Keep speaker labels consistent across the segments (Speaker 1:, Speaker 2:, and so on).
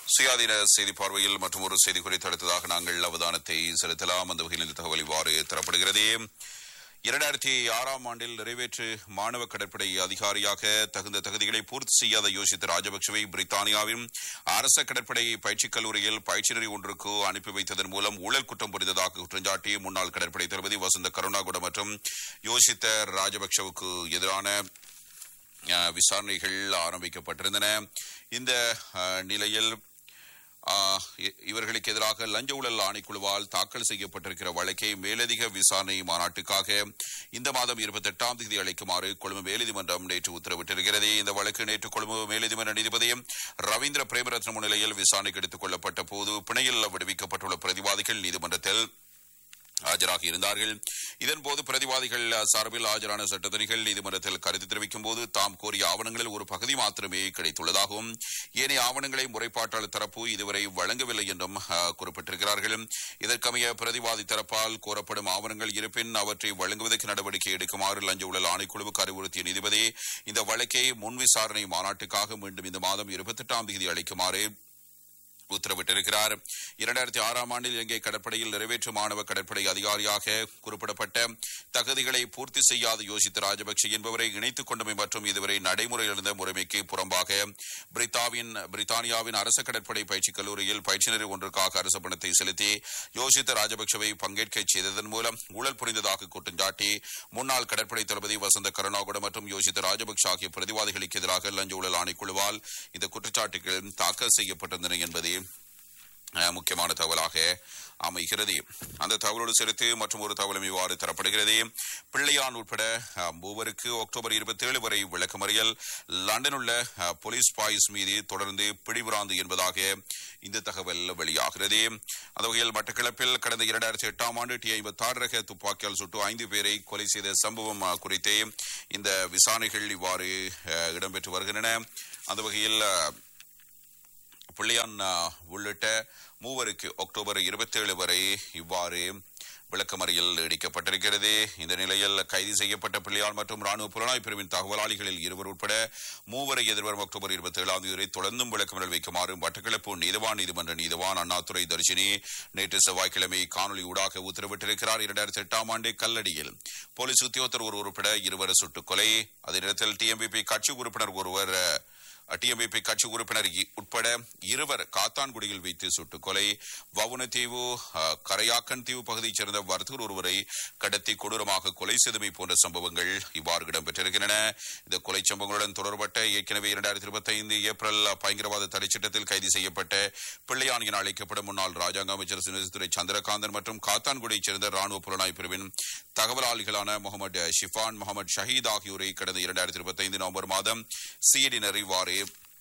Speaker 1: சுயாதீன செய்தி பார்வையில் மற்றும் ஒரு செய்தி குறித்து அடுத்ததாக நாங்கள் அவதானத்தை செலுத்தலாம் அந்த வகையில் இந்த தகவல் இவ்வாறு தரப்படுகிறது இரண்டாயிரத்தி ஆறாம் ஆண்டில் நிறைவேற்று மாணவ கடற்படை அதிகாரியாக தகுந்த தகுதிகளை பூர்த்தி செய்யாத யோசித்த ராஜபக்சவை பிரித்தானியாவின் அரச கடற்படை பயிற்சிக் கல்லூரியில் பயிற்சி நெறி ஒன்றுக்கு அனுப்பி வைத்ததன் மூலம் ஊழல் குற்றம் புரிந்ததாக குற்றஞ்சாட்டி முன்னாள் கடற்படை தளபதி வசந்த கருணாகுட மற்றும் யோசித்த ராஜபக்சவுக்கு எதிரான அஹ், விசாரணைகள் ஆரம்பிக்கப்பட்டிருந்தன இந்த அஹ், நிலையில் ஆஹ், இ- இவர்களுக்கு எதிராக லஞ்ச ஊழல் ஆணைக்குழுவால் தாக்கல் செய்யப்பட்டிருக்கிற வழக்கை மேலதிக விசாரணை மாநாட்டுக்காக இந்த மாதம் இருபத்தி எட்டாம் தேதி அளிக்குமாறு கொழும்பு மேலதிமன்றம் நேற்று உத்தரவிட்டிருக்கிறது இந்த வழக்கு நேற்று கொழும்பு மேலதிமன்ற நீதிபதி ரவீந்திர பிரேமரத்ன முன்னிலையில் விசாரணைக்கு எடுத்துக் கொள்ளப்பட்ட போது பிணையில் விடுவிக்கப்பட்டுள்ள பிரதிவாதிகள் நீதிமன்றத்தில் ஆஜராகி இருந்தார்கள் இதன்போது பிரதிவாதிகள் சார்பில் ஆஜரான சட்டத்தணிகள் நீதிமன்றத்தில் கருத்து தெரிவிக்கும் போது தாம் கோரிய ஆவணங்களில் ஒரு பகுதி மாத்திரமே கிடைத்துள்ளதாகவும் ஏனைய ஆவணங்களை முறைப்பாட்டாளர் தரப்பு இதுவரை வழங்கவில்லை என்றும் அஹ், குறிப்பிட்டிருக்கிறார்கள் இதற்கமைய பிரதிவாதி தரப்பால் கோரப்படும் ஆவணங்கள் இருப்பின் அவற்றை வழங்குவதற்கு நடவடிக்கை எடுக்குமாறு லஞ்ச ஊழல் ஆணைக்குழுவுக்கு அறிவுறுத்திய நீதிபதி இந்த வழக்கை முன் விசாரணை மாநாட்டுக்காக மீண்டும் இந்த மாதம் இருபத்தி எட்டாம் தேதி அளிக்குமாறு உத்தரவிட்டிருக்கிறார் இரண்டாயிரத்தி ஆறாம் ஆண்டில் இலங்கை கடற்படையில் நிறைவேற்று மாணவ கடற்படை அதிகாரியாக குறிப்பிடப்பட்ட தகுதிகளை பூர்த்தி செய்யாத யோசித்த ராஜபக்ஷ என்பவரை இணைத்துக் கொண்டமை மற்றும் இதுவரை நடைமுறையில் இருந்த முறைமைக்கு புறம்பாக பிரித்தாவின் பிரித்தானியாவின் அரச கடற்படை பயிற்சி கல்லூரியில் பயிற்சியினர் ஒன்றுக்காக அரசு பணத்தை செலுத்தி யோசித்த ராஜபக்சவை பங்கேற்க செய்ததன் மூலம் ஊழல் புரிந்ததாக குற்றஞ்சாட்டி முன்னாள் கடற்படை தளபதி வசந்த கருணாகுட மற்றும் யோசித்த ராஜபக்ஷ ஆகிய பிரதிவாதிகளுக்கு எதிராக லஞ்ச ஊழல் ஆணைக்குழுவால் இந்த குற்றச்சாட்டுகள் தாக்கல் செய்யப்பட்டிருந்தன என்பதே அஹ், முக்கியமான தகவலாக அமைகிறது அந்த தகவலோடு சேர்த்து மற்றும் ஒரு தகவலும் இவ்வாறு தரப்படுகிறது பிள்ளையான் உட்பட அஹ், மூவருக்கு அக்டோபர் இருபத்தி ஏழு வரை விளக்கமறியல் லண்டன் உள்ள அஹ், போலீஸ் பாய்ஸ் மீது தொடர்ந்து பிடிபுறாந்து என்பதாக இந்த தகவல் வெளியாகிறது அந்த வகையில் மட்டக்களப்பில் கடந்த இரண்டாயிரத்தி எட்டாம் ஆண்டு டி ஐம்பத்தி ஆறு ரக துப்பாக்கியால் சுட்டு ஐந்து பேரை கொலை செய்த சம்பவம் அஹ், குறித்தே இந்த விசாரணைகள் இவ்வாறு அஹ், இடம்பெற்று வருகின்றன அந்த வகையில் அஹ், பிள்ளையான் அஹ், உள்ளிட்ட மூவருக்கு அக்டோபர் இருபத்தேழு வரை இவ்வாறு விளக்கமறியல் நீடிக்கப்பட்டிருக்கிறது இந்த நிலையில் கைது செய்யப்பட்ட பிள்ளையான் மற்றும் ராணுவ புலனாய்வு பிரிவின் தகவலாளிகளில் இருவர் உட்பட மூவரை எதிர்வரும் அக்டோபர் இருபத்தி ஏழாம் தேதி வரை தொடர்ந்தும் விளக்கமறியல் வைக்குமாறு மட்டக்களப்பு நீதவான் நீதிமன்ற நீதவான் அண்ணாதுரை தர்ஷினி நேற்று செவ்வாய்க்கிழமை காணொலி ஊடாக உத்தரவிட்டிருக்கிறார் இரண்டாயிரத்தி எட்டாம் ஆண்டு கல்லடியில் போலீஸ் உத்தியோகத்தர் ஒரு உறுப்பினர் இருவர் சுட்டுக் கொலை அதே நேரத்தில் டிஎம்பிபி கட்சி உறுப்பினர் ஒருவர் அஹ், டிஎம்பிபி கட்சி உறுப்பினர் இ- உட்பட இருவர் காத்தான்குடியில் வைத்து சுட்டுக் கொலை வவுனத்தீவு அஹ், கரையாக்கன் தீவு பகுதியைச் சேர்ந்த வர்த்தகர் ஒருவரை கடத்தி கொடூரமாக கொலை செய்தமை போன்ற சம்பவங்கள் இவ்வாறு இடம்பெற்றிருக்கின்றன இந்த கொலை சம்பவங்களுடன் தொடர்பட்ட ஏற்கனவே இரண்டாயிரத்தி இருபத்தி ஐந்து ஏப்ரல் பயங்கரவாத தடை சட்டத்தில் கைது செய்யப்பட்ட பிள்ளையான் என அழைக்கப்படும் முன்னாள் ராஜாங்க அமைச்சர் சுனிதுரை சந்திரகாந்தன் மற்றும் காத்தான்குடியைச் சேர்ந்த ராணுவ புலனாய்வு பிரிவின் தகவலாளிகளான முகமது ஷிஃபான் முகமது ஷஹீத் ஆகியோரை கடந்த இரண்டாயிரத்தி இருபத்தி ஐந்து நவம்பர் மாதம் சிஐடியினர் இவ்வாறு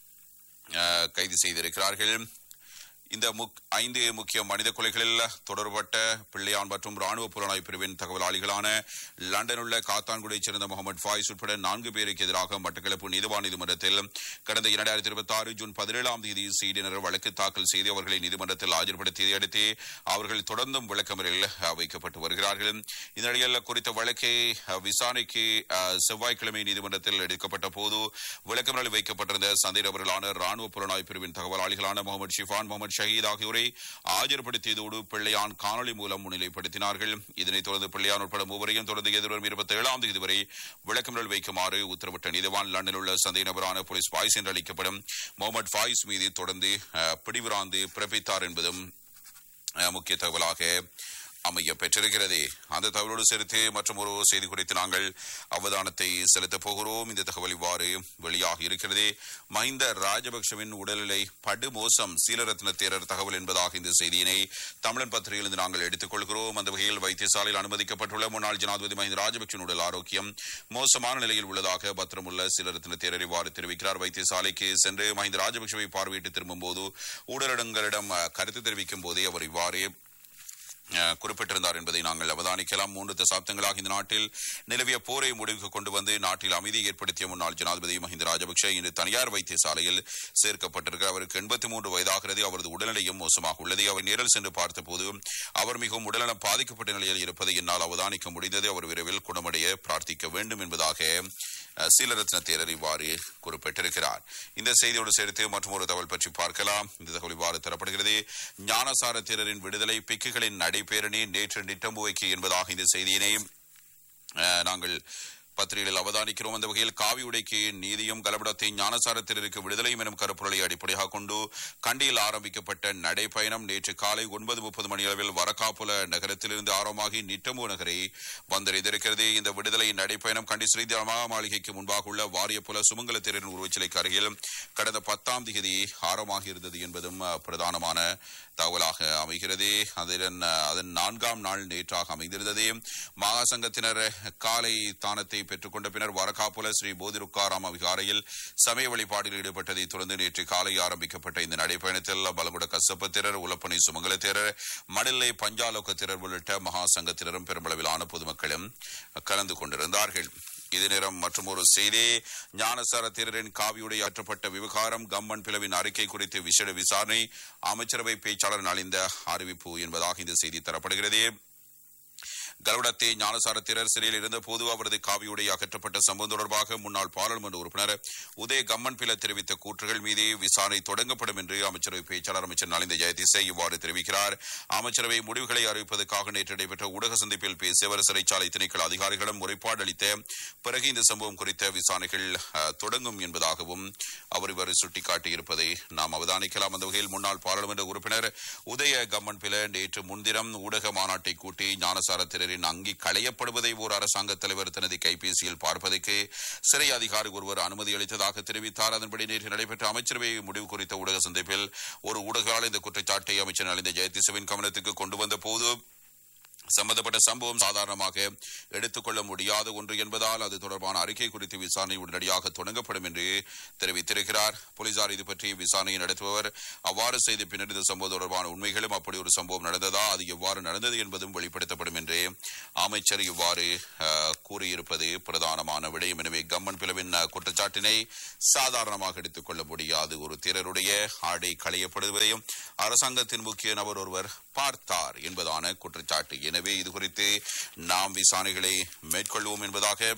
Speaker 1: அஹ், கைது செய்திருக்கிறார்கள் இந்த முக்- ஐந்து முக்கிய மனித கொலைகளில் தொடர்பட்ட பிள்ளையான் மற்றும் ராணுவ புலனாய்வு பிரிவின் தகவலாளிகளான லண்டன் உள்ள காத்தான்குடியைச் சேர்ந்த முகமது ஃபாயிஸ் உட்பட நான்கு பேருக்கு எதிராக மட்டக்களப்பு நீதிவான் நீதிமன்றத்தில் கடந்த இரண்டாயிரத்தி இருபத்தி ஆறு ஜூன் பதினேழாம் தேதி சிடியினர் வழக்கு தாக்கல் செய்து அவர்களை நீதிமன்றத்தில் ஆஜர்படுத்தியதை அடுத்து அவர்கள் தொடர்ந்தும் விளக்கமறியலில் அஹ், வைக்கப்பட்டு வருகிறார்கள் இந்த நிலையில் குறித்த வழக்கை அஹ், விசாரணைக்கு அஹ், செவ்வாய்க்கிழமை நீதிமன்றத்தில் எடுக்கப்பட்ட போது விளக்கமறியல் வைக்கப்பட்டிருந்த சந்தேகநபர்களான ராணுவ புலனாய்வு பிரிவின் தகவலாளிகளான முகமது ஷிஃபான் முகமது ஷஹீத் ஆகியோரை ஆஜர்படுத்தியதோடு பிள்ளையான் காணொலி மூலம் முன்னிலைப்படுத்தினார்கள் இதனைத் தொடர்ந்து பிள்ளையான் உட்பட மூவரையும் தொடர்ந்து எதிர்வரும் இருபத்தி ஏழாம் தேதி வரை விளக்கமறியல் வைக்குமாறு உத்தரவிட்ட நீதிவான் லண்டனில் உள்ள சந்தேக நபரான போலீஸ் பாய்ஸ் என்று அளிக்கப்படும் முகமது ஃபாயிஸ் மீது தொடர்ந்து அஹ், பிடிவிராந்து பிறப்பித்தார் என்பதும் அஹ், முக்கிய தகவலாக அமைய பெற்றிருக்கிறது அந்த தகவலோடு சேர்த்து மற்றும் ஒரு செய்தி குறித்து நாங்கள் அவதானத்தை செலுத்தப் போகிறோம் இந்த தகவல் இவ்வாறு வெளியாகி இருக்கிறது மஹிந்த ராஜபக்ஷவின் உடல்நிலை படுமோசம் சீலரத்ன தேரர் தகவல் என்பதாக இந்த செய்தியினை தமிழன் பத்திரிகையிலிருந்து நாங்கள் எடுத்துக் கொள்கிறோம் அந்த வகையில் வைத்தியசாலையில் அனுமதிக்கப்பட்டுள்ள முன்னாள் ஜனாதிபதி மஹிந்த ராஜபக்ஷவின் உடல் ஆரோக்கியம் மோசமான நிலையில் உள்ளதாக பத்திரமுள்ள சீலரத்ன தேரர் இவ்வாறு தெரிவிக்கிறார் வைத்தியசாலைக்கு சென்று மஹிந்த ராஜபக்ஷவை பார்வையிட்டு திரும்பும்போது ஊடகங்களிடம் அஹ், கருத்து தெரிவிக்கும் போதே அவர் இவ்வாறு அஹ், குறிப்பிட்டிருந்தார் என்பதை நாங்கள் அவதானிக்கலாம் மூன்று தசாப்தங்களாக இந்த நாட்டில் நிலவிய போரை முடிவுக்கு கொண்டு வந்து நாட்டில் அமைதியை ஏற்படுத்திய முன்னாள் ஜனாதிபதி மஹிந்த ராஜபக்ஷ இன்று தனியார் வைத்தியசாலையில் சேர்க்கப்பட்டிருக்கிறார் அவருக்கு எண்பத்தி மூன்று வயதாகிறது அவரது உடல்நிலையும் மோசமாக உள்ளது அவர் நேரில் சென்று பார்த்தபோது அவர் மிகவும் உடல்நலம் பாதிக்கப்பட்ட நிலையில் இருப்பதை என்னால் அவதானிக்க முடிந்தது அவர் விரைவில் குணமடைய பிரார்த்திக்க வேண்டும் என்பதாக அஹ், சீலரத்ன தேரர் இவ்வாறு குறிப்பிட்டிருக்கிறார் இந்த செய்தியோடு சேர்த்து மற்றும் ஒரு தகவல் பற்றி பார்க்கலாம் இந்த தகவல் இவ்வாறு தரப்படுகிறது ஞானசார தேரரின் விடுதலை பிக்குகளின் நடைபேரணி நேற்று நிட்டம்புவைக்கு என்பதாக இந்த செய்தியினை அஹ், நாங்கள் பத்திரிகையில் அவதானிக்கிறோம் அந்த வகையில் காவி உடைக்கு நீதியும் கலபடத்தை ஞானசாரத்தினருக்கு விடுதலையும் எனும் கருப்பொருளை அடிப்படையாக கொண்டு கண்டியில் ஆரம்பிக்கப்பட்ட நடைப்பயணம் நேற்று காலை ஒன்பது முப்பது மணி அளவில் வரக்காப்புல நகரத்திலிருந்து ஆரம்பமாகி நிட்டம்பு நகரை வந்தடைந்திருக்கிறது இந்த விடுதலை நடைப்பயணம் கண்டி ஸ்ரீ மகா மாளிகைக்கு முன்பாக உள்ள வாரியப்புல சுமங்கல தேரின் உருவச்சிலைக்கு அருகில் கடந்த பத்தாம் தேதி ஆரம்பமாகி இருந்தது என்பதும் அஹ், பிரதானமான தகவலாக அமைகிறது அதன் அதன் நான்காம் நாள் நேற்றாக அமைந்திருந்தது மகா சங்கத்தினர் காலை தானத்தை பெற்றுக்கொண்ட பின்னர் வரகாப்புல ஸ்ரீ போதிருக்காராம விகாரையில் சமய வழிபாடில் ஈடுபட்டதை தொடர்ந்து நேற்று காலை ஆரம்பிக்கப்பட்ட இந்த நடைப்பயணத்தில் பலகுட கசப்ப தேரர் உலப்பனை சுமங்கல தேரர் மடில்லை பஞ்சாலோக தேரர் உள்ளிட்ட மகா சங்கத்தினரும் பெருமளவிலான பொதுமக்களும் கலந்து கொண்டிருந்தார்கள் இது நேரம் மற்றும் ஒரு செய்தி ஞானசார தேரரின் காவியுடைய அற்றப்பட்ட விவகாரம் கம்மன் பிளவின் அறிக்கை குறித்து விசேட விசாரணை அமைச்சரவை பேச்சாளர் நலிந்த அறிவிப்பு என்பதாக இந்த செய்தி தரப்படுகிறது கருடத்தை ஞானசார தேரர் சிறையில் இருந்தபோது அவரது காவியுடை அகற்றப்பட்ட சம்பவம் தொடர்பாக முன்னாள் பாராளுமன்ற உறுப்பினர் உதய கம்மன் பில தெரிவித்த கூற்றுகள் மீது விசாரணை தொடங்கப்படும் என்று அமைச்சரவை பேச்சாளர் அமைச்சர் நலிந்த ஜெயதிசை இவ்வாறு தெரிவிக்கிறார் அமைச்சரவை முடிவுகளை அறிவிப்பதற்காக நேற்று நடைபெற்ற ஊடக சந்திப்பில் பேசியவர் சிறைச்சாலை திணைக்கள அதிகாரிகளும் முறைப்பாடு அளித்த பிறகு இந்த சம்பவம் குறித்த விசாரணைகள் அஹ், தொடங்கும் என்பதாகவும் அவர் இவர் சுட்டிக்காட்டியிருப்பதை நாம் அவதானிக்கலாம் அந்த வகையில் முன்னாள் பாராளுமன்ற உறுப்பினர் உதய கம்மன் பில நேற்று முன்தினம் ஊடக மாநாட்டை கூட்டி ஞானசார திரரின் அங்கி களையப்படுவதை ஓர் அரசாங்க தலைவர் தனது கைபேசியில் பார்ப்பதற்கு சிறை அதிகாரி ஒருவர் அனுமதி அளித்ததாக தெரிவித்தார் அதன்படி நேற்று நடைபெற்ற அமைச்சரவை முடிவு குறித்த ஊடக சந்திப்பில் ஒரு ஊடகத்தாளர் இந்த குற்றச்சாட்டை அமைச்சர் நலிந்த ஜெயதிசவின் கவனத்துக்கு கொண்டு வந்த போது சம்பந்தப்பட்ட சம்பவம் சாதாரணமாக எடுத்துக்கொள்ள முடியாத ஒன்று என்பதால் அது தொடர்பான அறிக்கை குறித்து விசாரணை உடனடியாக தொடங்கப்படும் என்று தெரிவித்திருக்கிறார் போலீசார் இது பற்றி விசாரணையை நடத்துபவர் அவ்வாறு செய்த பின்னர் இந்த சம்பவம் தொடர்பான உண்மைகளும் அப்படி ஒரு சம்பவம் நடந்ததா அது எவ்வாறு நடந்தது என்பதும் வெளிப்படுத்தப்படும் என்று அமைச்சர் இவ்வாறு அஹ், கூறியிருப்பது பிரதானமான விடயம் எனவே கம்மன் பிளவின் அஹ், குற்றச்சாட்டினை சாதாரணமாக எடுத்துக்கொள்ள முடியாது ஒரு திறருடைய ஆடை களையப்படுவதையும் அரசாங்கத்தின் முக்கிய நபர் ஒருவர் பார்த்தார் என்பதான குற்றச்சாட்டு எனவே இது குறித்து நாம் விசாரணைகளை மேற்கொள்வோம் என்பதாக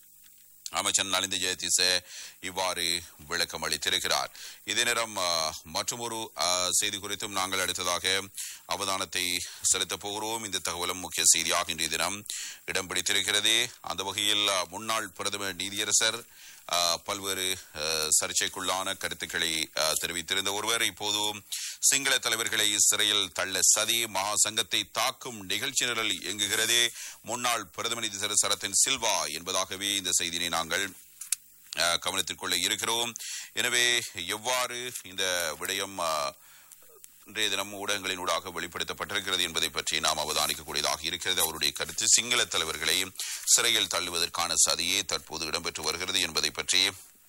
Speaker 1: அமைச்சர் நலிந்த ஜெயதிச இவ்வாறு விளக்கம் அளித்திருக்கிறார் இதே நேரம் மற்றொரு செய்தி குறித்தும் நாங்கள் அடுத்ததாக அவதானத்தை செலுத்தப் போகிறோம் இந்த தகவலும் முக்கிய செய்தியாக இன்றைய தினம் இடம் பிடித்திருக்கிறது அந்த வகையில் அஹ், முன்னாள் பிரதமர் நீதியரசர் அஹ், பல்வேறு அஹ், சர்ச்சைக்குள்ளான கருத்துக்களை அஹ், தெரிவித்திருந்த ஒருவர் இப்போது சிங்கள தலைவர்களை சிறையில் தள்ள சதி மகா சங்கத்தை தாக்கும் நிகழ்ச்சி நிரல் இயங்குகிறது முன்னாள் பிரதமர் நீதியரசர் சரத்தின் சில்வா என்பதாகவே இந்த செய்தியை நாங்கள் அஹ், கவனத்தில் கொள்ள இருக்கிறோம் எனவே எவ்வாறு இந்த விடயம் அஹ், இன்றைய தினம் ஊடகங்களின் ஊடாக வெளிப்படுத்தப்பட்டிருக்கிறது என்பதை பற்றி நாம் அவதானிக்கக்கூடியதாக இருக்கிறது அவருடைய கருத்து சிங்கள தலைவர்களை சிறையில் தள்ளுவதற்கான சதியே தற்போது இடம்பெற்று வருகிறது என்பதை பற்றி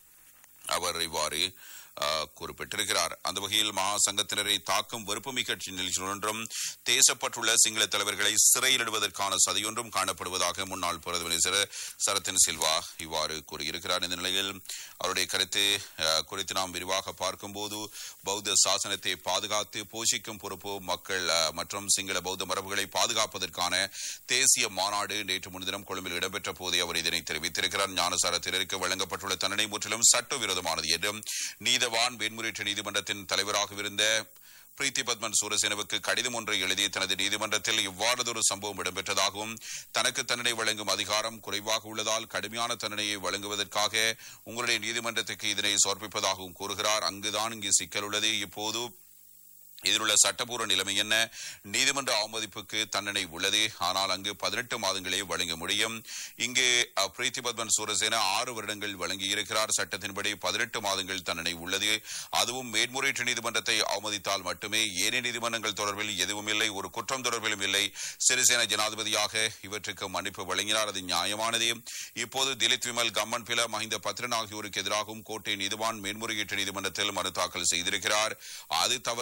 Speaker 1: அவர் இவ்வாறு அஹ், குறிப்பிட்டிருக்கிறார் அந்த வகையில் மகா சங்கத்தினரை தாக்கும் வெறுப்புமிக்க நிகழ்ச்சி ஒன்றும் தேசப்பட்டுள்ள சிங்கள தலைவர்களை சிறையிலிடுவதற்கான சதியொன்றும் காணப்படுவதாக முன்னாள் பிரதமர் சர- சரத்தின் சில்வா இவ்வாறு கூறியிருக்கிறார் இந்த நிலையில் அவருடைய கருத்து அஹ், குறித்து நாம் விரிவாக பார்க்கும்போது பௌத்த சாசனத்தை பாதுகாத்து போஷிக்கும் பொறுப்பு மக்கள் அஹ், மற்றும் சிங்கள பௌத்த மரபுகளை பாதுகாப்பதற்கான தேசிய மாநாடு நேற்று முன்தினம் கொழும்பில் இடம்பெற்ற போதே அவர் இதனை தெரிவித்திருக்கிறார் ஞானசாரத்தினருக்கு வழங்கப்பட்டுள்ள தண்டனை முற்றிலும் சட்டவிரோதமானது என்றும் நீதவான் மேன்முறையீட்டு நீதிமன்றத்தின் தலைவராகவிருந்த பிரீத்தி பத்மன் சூரசேனவுக்கு கடிதம் ஒன்றை எழுதி தனது நீதிமன்றத்தில் இவ்வாறதொரு சம்பவம் இடம்பெற்றதாகவும் தனக்கு தண்டனை வழங்கும் அதிகாரம் குறைவாக உள்ளதால் கடுமையான தண்டனையை வழங்குவதற்காக உங்களுடைய நீதிமன்றத்துக்கு இதனை சமர்ப்பிப்பதாகவும் கூறுகிறார் அங்குதான் இங்கு சிக்கல் உள்ளது இப்போது இதில் உள்ள சட்டப்பூர்வ நிலைமை என்ன நீதிமன்ற அவமதிப்புக்கு தண்டனை உள்ளது ஆனால் அங்கு பதினெட்டு மாதங்களே வழங்க முடியும் இங்கு அஹ், பிரீத்தி பத்மன் சூரசேன ஆறு வருடங்கள் வழங்கியிருக்கிறார் சட்டத்தின்படி பதினெட்டு மாதங்கள் தண்டனை உள்ளது அதுவும் மேன்முறையீட்டு நீதிமன்றத்தை அவமதித்தால் மட்டுமே ஏனைய நீதிமன்றங்கள் தொடர்பில் எதுவும் இல்லை ஒரு குற்றம் தொடர்பிலும் இல்லை சிறிசேன ஜனாதிபதியாக இவற்றுக்கு மன்னிப்பு வழங்கினார் அது நியாயமானது இப்போது திலித் விமல் கம்மன் பில மஹிந்த பத்ரன் ஆகியோருக்கு எதிராகவும் கோட்டை நீதிவான் மேன்முறையீட்டு நீதிமன்றத்தில் மனு தாக்கல் செய்திருக்கிறார் அது தவறானது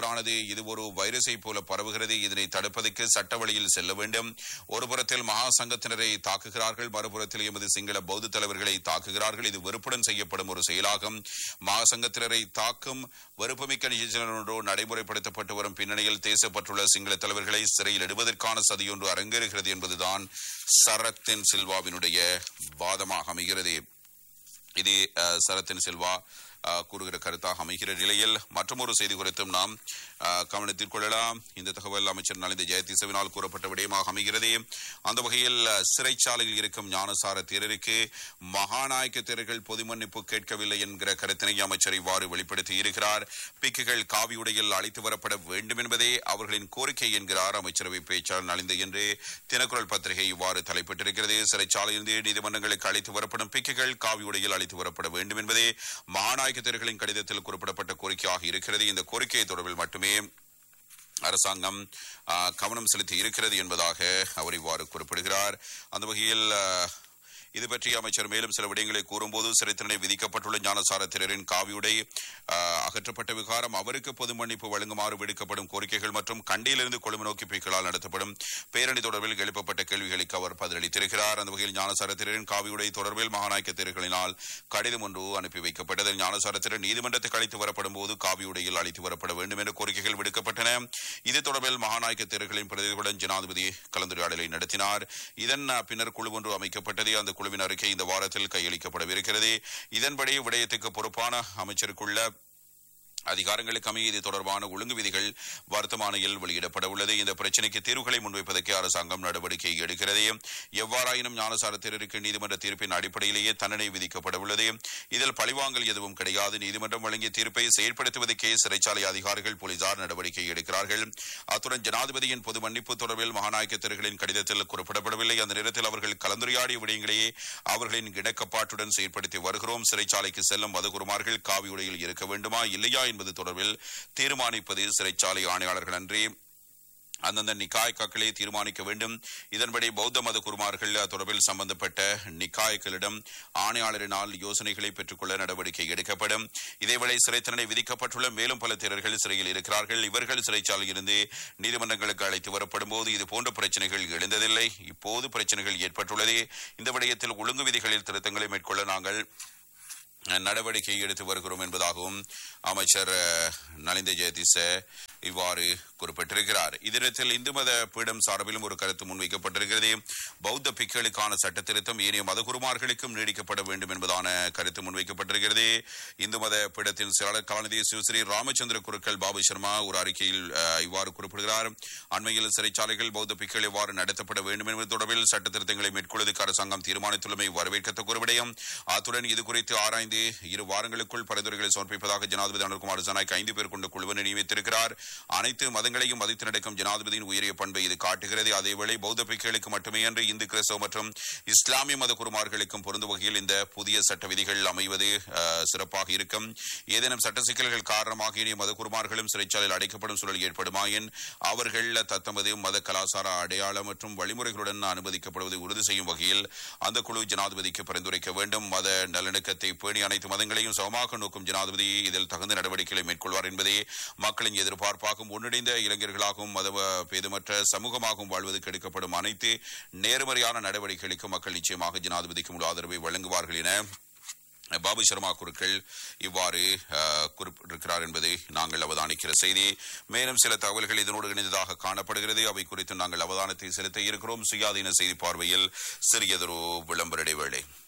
Speaker 1: இது ஒரு வைரஸை போல பரவுகிறது இதனை தடுப்பதற்கு சட்ட வழியில் செல்ல வேண்டும் ஒரு புறத்தில் மகா சங்கத்தினரை தாக்குகிறார்கள் மறுபுறத்தில் எமது சிங்கள பௌத்த தலைவர்களை தாக்குகிறார்கள் இது வெறுப்புடன் செய்யப்படும் ஒரு செயலாகும் மகா சங்கத்தினரை தாக்கும் வெறுப்புமிக்க நிகழ்ச்சிகளோடு நடைமுறைப்படுத்தப்பட்டு வரும் பின்னணியில் தேசப்பட்டுள்ள சிங்கள தலைவர்களை சிறையில் இடுவதற்கான சதியொன்று அரங்கேறுகிறது என்பதுதான் சரத்தின் சில்வாவினுடைய வாதமாக அமைகிறது இது அஹ், சரத்தின் செல்வா அஹ், கூறுகிற கருத்தாக அமைகிற நிலையில் மற்றொரு செய்தி குறித்தும் நாம் அஹ், கவனத்தில் கொள்ளலாம் இந்த தகவல் அமைச்சர் நலிந்த ஜெயதிசவினால் கூறப்பட்ட விடயமாக அமைகிறது அந்த வகையில் அஹ், சிறைச்சாலையில் இருக்கும் ஞானசார தேரருக்கு மகாநாயக்க தேரர்கள் பொது மன்னிப்பு கேட்கவில்லை என்கிற கருத்தினை அமைச்சர் இவ்வாறு வெளிப்படுத்தி இருக்கிறார் பிக்குகள் காவி உடையில் அழைத்து வரப்பட வேண்டும் என்பதே அவர்களின் கோரிக்கை என்கிறார் அமைச்சரவை பேச்சாளர் நலிந்த என்று தினக்குரல் பத்திரிகை இவ்வாறு தலைப்பிட்டிருக்கிறது சிறைச்சாலையிலிருந்து நீதிமன்றங்களுக்கு அழைத்து வரப்படும் பிக்குகள் காவி உடையில் அழைத்து வரப்பட வேண்டும் என்பதே மகாநாயக்க தேர்களின் கடிதத்தில் குறிப்பிடப்பட்ட கோரிக்கையாக இருக்கிறது இந்த கோரிக்கை தொடர்பில் மட்டுமே அரசாங்கம் ஆ, கவனம் செலுத்தி இருக்கிறது என்பதாக அவர் இவ்வாறு குறிப்பிடுகிறார் அந்த வகையில் ஆ, இது பற்றி அமைச்சர் மேலும் சில விடயங்களை கூறும்போது சிறை தண்டனை விதிக்கப்பட்டுள்ள ஞானசார திரரின் காவியுடை ஆ, அகற்றப்பட்ட விகாரம் அவருக்கு பொது மன்னிப்பு வழங்குமாறு விடுக்கப்படும் கோரிக்கைகள் மற்றும் கண்டியிலிருந்து கொழும்பு நோக்கி பீக்களால் நடத்தப்படும் பேரணி தொடர்பில் எழுப்பப்பட்ட கேள்விகளுக்கு அவர் பதிலளித்திருக்கிறார் அந்த வகையில் ஞானசார திரரின் காவியுடை தொடர்பில் மகாநாயக்க தேர்களினால் கடிதம் ஒன்று அனுப்பி வைக்கப்பட்டது ஞானசார திரர் நீதிமன்றத்துக்கு அழைத்து வரப்படும் போது காவியுடையில் அழைத்து வரப்பட வேண்டும் என்ற கோரிக்கைகள் விடுக்கப்பட்டன இது தொடர்பில் மகாநாயக்க தேர்களின் பிரதிகளுடன் ஜனாதிபதி கலந்துரையாடலை நடத்தினார் இதன் அஹ், பின்னர் குழு ஒன்று அமைக்கப்பட்டது அந்த குழுவின் அறிக்கை இந்த வாரத்தில் கையளிக்கப்படவிருக்கிறது இதன்படி விடயத்துக்கு பொறுப்பான அமைச்சருக்குள்ள அதிகாரங்களுக்கு அமைய இது தொடர்பான ஒழுங்கு விதிகள் வர்த்தமானியில் வெளியிடப்பட உள்ளது இந்த பிரச்சினைக்கு தீர்வுகளை முன்வைப்பதற்கு அரசாங்கம் நடவடிக்கை எடுக்கிறது எவ்வாறாயினும் ஞானசார தேரருக்கு நீதிமன்ற தீர்ப்பின் அடிப்படையிலேயே தண்டனை விதிக்கப்பட உள்ளது இதில் பழிவாங்கல் எதுவும் கிடையாது நீதிமன்றம் வழங்கிய தீர்ப்பை செயற்படுத்துவதற்கே சிறைச்சாலை அதிகாரிகள் போலீசார் நடவடிக்கை எடுக்கிறார்கள் அத்துடன் ஜனாதிபதியின் பொது மன்னிப்பு தொடர்பில் மகாநாயக்க தேர்களின் கடிதத்தில் குறிப்பிடப்படவில்லை அந்த நேரத்தில் அவர்கள் கலந்துரையாடிய விடயங்களையே அவர்களின் இணக்கப்பாட்டுடன் செயற்படுத்தி வருகிறோம் சிறைச்சாலைக்கு செல்லும் மதகுருமார்கள் காவி உடையில் இருக்க வேண்டுமா இல்லையா என்பது தொடர்பில் தீர்மானிப்பது சிறைச்சாலை ஆணையாளர்கள் அன்றி அந்தந்த நிக்காய்க்காக்களே தீர்மானிக்க வேண்டும் இதன்படி பௌத்த மத குருமார்கள் தொடர்பில் சம்பந்தப்பட்ட நிக்காய்களிடம் ஆணையாளரினால் யோசனைகளை பெற்றுக்கொள்ள நடவடிக்கை எடுக்கப்படும் இதேவேளை சிறை தண்டனை விதிக்கப்பட்டுள்ள மேலும் பல தேரர்கள் சிறையில் இருக்கிறார்கள் இவர்கள் சிறைச்சாலையிலிருந்து நீதிமன்றங்களுக்கு அழைத்து வரப்படும் போது இது போன்ற பிரச்சனைகள் எழுந்ததில்லை இப்போது பிரச்சனைகள் ஏற்பட்டுள்ளது இந்த விடயத்தில் ஒழுங்கு விதிகளில் திருத்தங்களை மேற்கொள்ள நாங்கள் நடவடிக்கை எடுத்து வருகிறோம் என்பதாகவும் அமைச்சர் அஹ், நலிந்த ஜெயதிச இவ்வாறு குறிப்பிட்டிருக்கிறார் இதனத்தில் இந்து மத பீடம் சார்பிலும் ஒரு கருத்து முன்வைக்கப்பட்டிருக்கிறது பௌத்த பிக்களுக்கான சட்ட திருத்தம் ஏனைய மதகுருமார்களுக்கும் நீடிக்கப்பட வேண்டும் என்பதான கருத்து முன்வைக்கப்பட்டிருக்கிறது இந்து மத பீடத்தின் செயலாளர் கலாநிதி சிவஸ்ரீ ராமச்சந்திர குருக்கள் பாபு சர்மா ஒரு அறிக்கையில் அஹ், இவ்வாறு குறிப்பிடுகிறார் அண்மையில் சிறைச்சாலைகள் பௌத்த பிக்கள் எவ்வாறு நடத்தப்பட வேண்டும் என்பது தொடர்பில் சட்ட திருத்தங்களை மேற்கொள்வதற்கு அரசாங்கம் தீர்மானித்துள்ளமை வரவேற்கத்தக்க ஒரு விடயம் அத்துடன் இது குறித்து ஆராய்ந்து இரு வாரங்களுக்குள் பரிந்துரைகளை சமர்ப்பிப்பதாக ஜனாதிபதி அனுர்குமார் ஜனநாயக் ஐந்து பேர் கொண்ட குழுவினை நியமித்திருக்கிறார் அனைத்து மதங்களையும் மதித்து நடக்கும் ஜனாதிபதியின் உயரிய பண்பை இது காட்டுகிறது அதேவேளை பௌத்த பிக்குகளுக்கு மட்டுமே அன்று இந்து கிறிஸ்தவ மற்றும் இஸ்லாமிய மத குருமார்களுக்கும் பொருந்தும் வகையில் இந்த புதிய சட்ட விதிகள் அமைவது அஹ், சிறப்பாக இருக்கும் ஏதேனும் சட்ட சிக்கல்கள் காரணமாக இனி மத குருமார்களும் சிறைச்சாலையில் அடைக்கப்படும் சூழல் ஏற்படுமாயின் அவர்கள் தத்தமது மத கலாச்சார அடையாளம் மற்றும் வழிமுறைகளுடன் அனுமதிக்கப்படுவதை உறுதி செய்யும் வகையில் அந்த குழு ஜனாதிபதிக்கு பரிந்துரைக்க வேண்டும் மத நல்லிணக்கத்தை பேணி அனைத்து மதங்களையும் சமமாக நோக்கும் ஜனாதிபதி இதில் தகுந்த நடவடிக்கைகளை மேற்கொள்வார் என்பதே மக்களின் எதிர்பார்ப்பாகும் ஒன்றிணைந்த இளைஞர்களாகவும் மத பேதமற்ற சமூகமாகவும் வாழ்வதற்கு எடுக்கப்படும் அனைத்து நேர்மறையான நடவடிக்கைகளுக்கு மக்கள் நிச்சயமாக ஜனாதிபதிக்கு முழு ஆதரவை வழங்குவார்கள் என பாபு சர்மா குருக்கள் இவ்வாறு அஹ், குறிப்பிட்டிருக்கிறார் என்பதை நாங்கள் அவதானிக்கிற செய்தி மேலும் சில தகவல்கள் இதனோடு இணைந்ததாக காணப்படுகிறது அவை குறித்து நாங்கள் அவதானத்தை செலுத்த இருக்கிறோம் சுயாதீன செய்தி பார்வையில் சிறியதொரு விளம்பர இடைவேளை